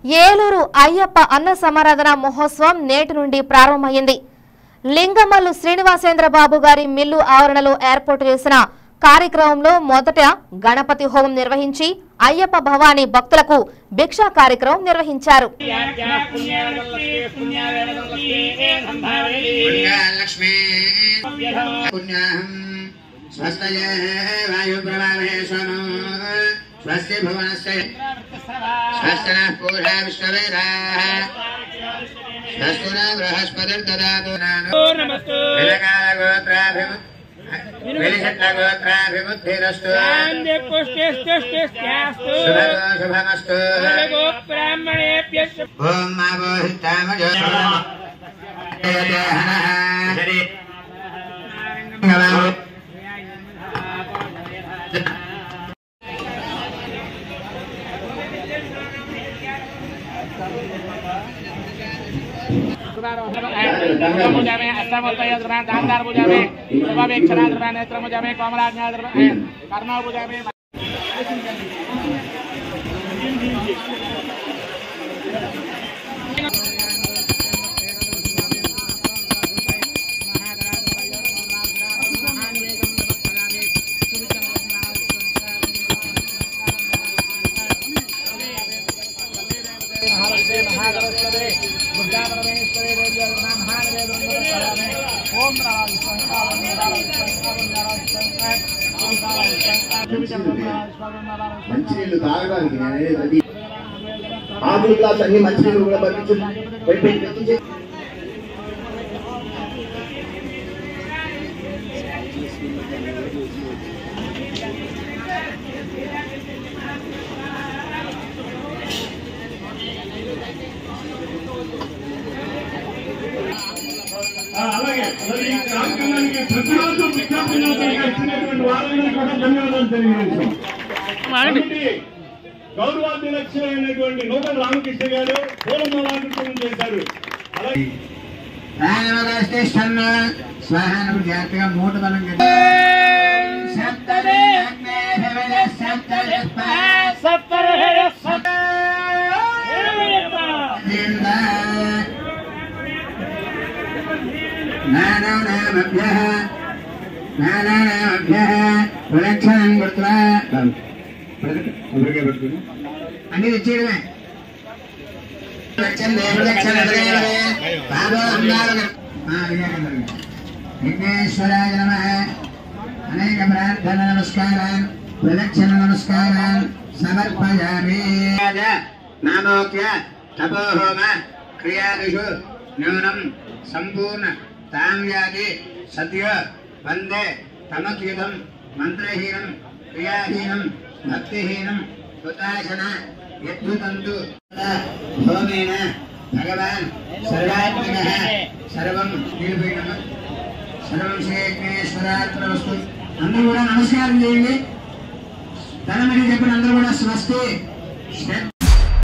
ఏలూరు అయ్యప్ప అన్న సమారాధన మహోత్సవం నేటి నుండి ప్రారంభమైంది లింగమల్లు శ్రీనివాసేంద్ర బాబు గారి మిల్లు ఆవరణలో ఏర్పాటు చేసిన కార్యక్రమంలో మొదట గణపతి హోమం నిర్వహించి అయ్యప్ప భవానీ భక్తులకు భిక్షా కార్యక్రమం నిర్వహించారు పుణ్యాలక్ష్మీ పుణ్యాహం స్వస్తయే వాయుప్రవాహే స్వను స్వస్తి భువనస్య స్వస్తినః పూషా విశ్వవేదాः స్వస్తి న బృహస్పతిర్దదాతు నాను విలకాలగోత్రాభిము విలిషట్లగోత్రాభిబుద్ధిరస్తు శుభగో శుభమస్తు ఓం మావోహితామజో पूजा में अष्टावक्र द्रव्य दानदार पूजा में शुभावेक्षणा द्रव्य नेत्र पूजा में कोमलाज्ञा द्रव्य कर्मा पूजा में మంచినీళ్ళు తాగడానికి నేను అనేది అది ఆకులు గ్లాస్ అన్ని మంచినీళ్ళు కూడా పంపించు పెట్టి పెట్టించి అలాగే మరి ఈ కార్యక్రమానికి ప్రతిరోజు విజ్ఞాపనగా ఇచ్చినటువంటి వారందరికీ కూడా ధన్యవాదాలు తెలియజేస్తాం కాబట్టి గౌరవాధ్యక్షులైనటువంటి నూతన రామకృష్ణ గారు పూలమాలాభిషేకం చేశారు అలాగే రామరాష్ట్రేష్ఠన్న స్వాహాను జాగ్రత్తగా మూట బలం కట్టి సప్తదే అగ్నే భవన సప్తదే सत्तर है सत्तर జింద నానానామభ్యः నానానామభ్యः ప్రదక్షిణం కృత్వా అన్ని తెచ్చేయడమే ప్రదక్షిణే ప్రదక్షిణ విఘ్నేశ్వరాయ నమ అనేక ప్రార్థన నమస్కారాన్ ప్రదక్షిణ నమస్కారాన్ సమర్పయామి నామోక్య తపోహోమ క్రియాదిషు న్యూనం సంపూర్ణ తామ్యాది సత్య వందే తమకీతం మంత్రహీనం క్రియాహీనం భక్తిహీనం హుతాశన యద్భుతంతు హోమేన భగవాన్ సర్వాత్మక సర్వం నిలిపోయిన సర్వం శ్రీకృష్ణేశ్వరాత్మస్తు అందరూ కూడా నమస్కారం చేయండి ధనమని చెప్పిన అందరూ కూడా స్వస్తి శ్రద్ధ